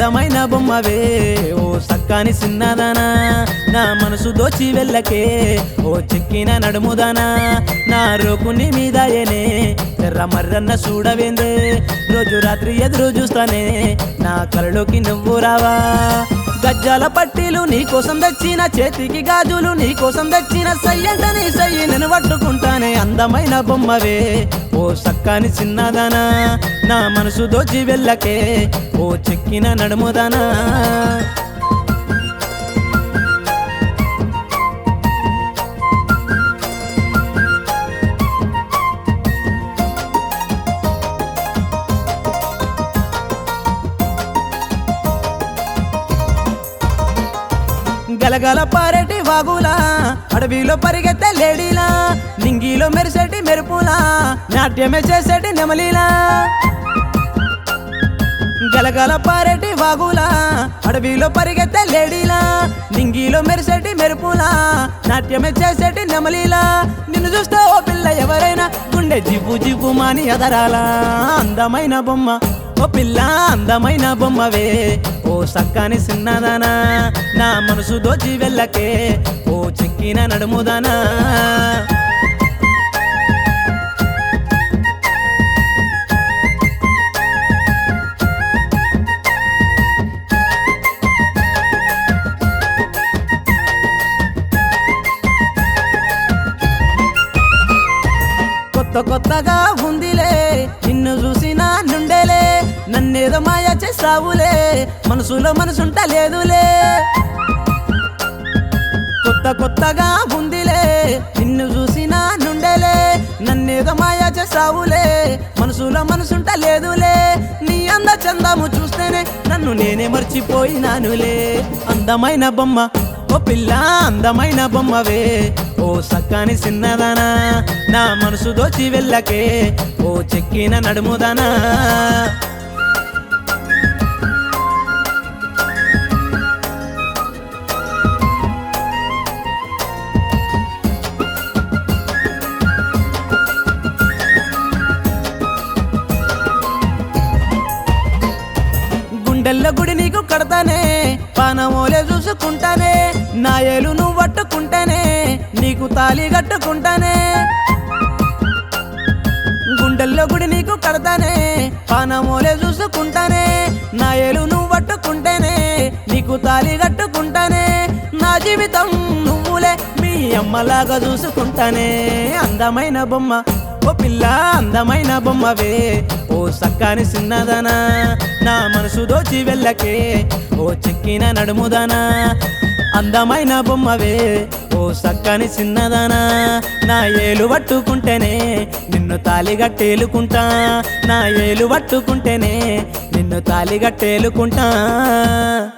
అందమైన బొమ్మవే ఓ సక్కాని సిన్నదానా నా మనసు దోచి వెళ్ళకే ఓ చెక్కిన నడుముదానా నా రోకుని మీదయనే ఎర్ర మర్రన్న చూడవేందే రోజు రాత్రి ఎదురు చూస్తానే నా కలలోకి నువ్వు రావా గజ్జాల పట్టీలు నీ కోసం తెచ్చిన చేతికి గాజులు నీ కోసం తెచ్చిన సయ్యంటని సయ్యి నేను పట్టుకుంటానే అందమైన బొమ్మవే ఓ సక్కాని చిన్నదానా నా మనసు దోచి వెళ్ళకే ఓ చెక్కిన నడుముదానా గలగల పారేటి వాగులా అడవిలో పరిగెత్తే లేడీలా నింగిలో మెరిసేటి మెరుపులా నాట్యమే చేసేటి నెమలీలా గలగల పారేటి వాగులా అడవిలో పరిగెత్తే లేడీలా నింగిలో మెరిసేటి మెరుపులా నాట్యమే చేసేటి నెమలీలా నిన్ను చూస్తే ఓ పిల్ల ఎవరైనా గుండె జివ్వు జివ్వు మాని ఎదరాలా అందమైన బొమ్మ ఓ పిల్ల అందమైన బొమ్మవే ఓ సక్కాని సిన్నదానా నా మనసు దోచి వెళ్ళకే ఓ చెక్కిన నడుముదానా కొత్త కొత్తగా ఉందిలే నిన్ను చూసిన నుండేలే నన్నేదో మాయ చేసావులే మనసులో మనసుంట లేదులే కొత్త కొత్తగా ఉందిలే నిన్ను చూసిన నుండేలే నన్నేదో మాయ చేసావులే మనసులో మనసుంట లేదులే నీ అంద చందము చూస్తేనే నన్ను నేనే మర్చిపోయినానులే అందమైన బొమ్మ ఓ పిల్ల అందమైన బొమ్మవే ఓ సక్కాని సిన్నదానా నా మనసు దోచి వెళ్ళకే ఓ చెక్కిన నడుముదానా గుండెల్లో గుడి నీకు కడతానే పానమోలే చూసుకుంటానే నా ఏలు నువ్వు పట్టుకుంటానే నీకు తాళి కట్టుకుంటానే గుండెల్లో గుడి నీకు కడతానే పానమోలే చూసుకుంటానే నా ఏలు నువ్వు పట్టుకుంటేనే నీకు తాళి కట్టుకుంటానే నా జీవితం నువ్వులే మీ అమ్మలాగా చూసుకుంటానే అందమైన బొమ్మ ఓ పిల్ల అందమైన బొమ్మవే ఓ సక్కాని సిన్నదానా నా మనసు దోచి వెళ్ళకే ఓ చెక్కిన నడుముదానా అందమైన బొమ్మవే ఓ సక్కని చిన్నదానా నా ఏలు పట్టుకుంటేనే నిన్ను తాలిగట్టేలుకుంటా నా ఏలు పట్టుకుంటేనే నిన్ను తాలిగట్టేలుకుంటా